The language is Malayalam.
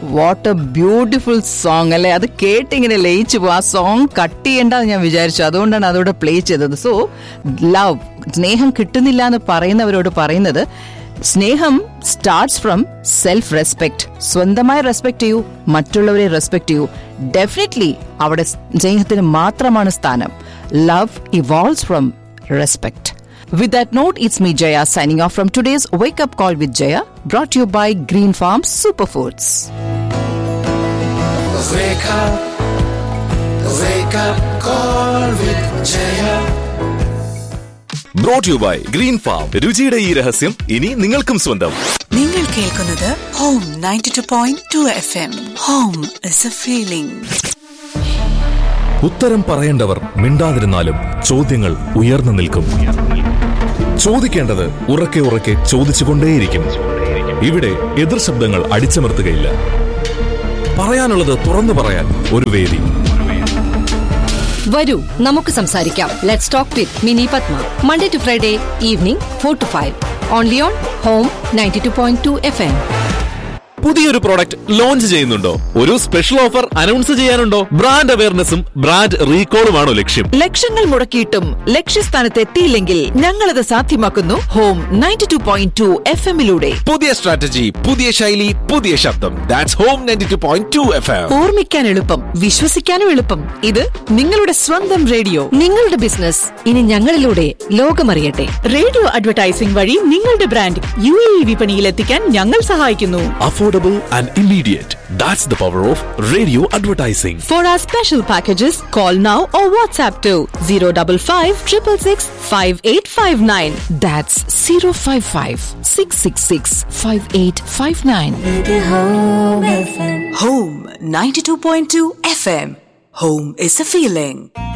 വാട്ട് എ ബ്യൂട്ടിഫുൾ സോങ് അല്ലെ അത് കേട്ട് ഇങ്ങനെ ലയിച്ചു പോകും ആ സോങ് കട്ട് ചെയ്യേണ്ടെന്ന് ഞാൻ വിചാരിച്ചു അതുകൊണ്ടാണ് അതോടെ പ്ലേ ചെയ്തത് സോ ലവ് സ്നേഹം കിട്ടുന്നില്ല എന്ന് പറയുന്നവരോട് പറയുന്നത് സ്നേഹം സ്റ്റാർട്ട്സ് ഫ്രം സെൽഫ് റെസ്പെക്ട് സ്വന്തമായി റെസ്പെക്ട് ചെയ്യൂ മറ്റുള്ളവരെ റെസ്പെക്ട് ചെയ്യൂ ഡെഫിനറ്റ്ലി അവിടെ സ്നേഹത്തിന് മാത്രമാണ് സ്ഥാനം love evolves from respect With that note, it's me Jaya signing off from today's Wake Up Call with Jaya, brought to you by Green Farm Superfoods. Wake up, wake up, call with Jaya. Brought you by green farm രുചിയുടെ ഈ രഹസ്യം ഇനി നിങ്ങൾക്കും സ്വന്തം നിങ്ങൾ കേൾക്കുന്നത് home ninety two point two F M home is a feeling ഉത്തരം പറയേണ്ടവർ മിണ്ടാതിരുന്നാലും ചോദ്യങ്ങൾ ഉയർന്നു നിൽക്കും ചോദിക്കേണ്ടത് ഉറക്കെ ഉറക്കെ ചോദിച്ചുകൊണ്ടേയിരിക്കും ഇവിടെ എതിർ ശബ്ദങ്ങൾ അടിച്ചമർത്തുകയില്ല പറയാനുള്ളത് തുറന്നു പറയാൻ ഒരു വേദി വരൂ നമുക്ക് സംസാരിക്കാം let's talk with Mini Padma Monday to Friday evening four to five only on home ninety two point two F M പുതിയൊരു പ്രോഡക്റ്റ് ലോഞ്ച് ചെയ്യുന്നുണ്ടോ ഒരു സ്പെഷ്യൽ ഓഫർ അനൗൺസ് ചെയ്യാനുണ്ടോ ബ്രാൻഡ് അവയർനെസ്സും ബ്രാൻഡ് റീകോളുമാണോ ലക്ഷ്യം ലക്ഷങ്ങൾ മുടക്കിയിട്ടും ലക്ഷ്യസ്ഥാനത്ത് എത്തിയില്ലെങ്കിൽ ഞങ്ങളത് സാധ്യമാക്കുന്നു home ninety two point two F എമ്മിലൂടെ പുതിയ സ്ട്രാറ്റജി പുതിയ ശൈലി പുതിയ ശബ്ദം that's home ninety two point two F M ഓർമ്മിക്കാൻ എളുപ്പം വിശ്വസിക്കാനും എളുപ്പം ഇത് നിങ്ങളുടെ സ്വന്തം റേഡിയോ നിങ്ങളുടെ ബിസിനസ് ഇനി ഞങ്ങളിലൂടെ ലോകമറിയട്ടെ റേഡിയോ അഡ്വർടൈസിംഗ് വഴി നിങ്ങളുടെ ബ്രാൻഡ് യു എ വിപണിയിൽ എത്തിക്കാൻ ഞങ്ങൾ സഹായിക്കുന്നു affordable and immediate that's the power of radio advertising For our special packages, call now or WhatsApp to 055 666 5859. That's 055 666 5859. Home ninety two point two F M home is a feeling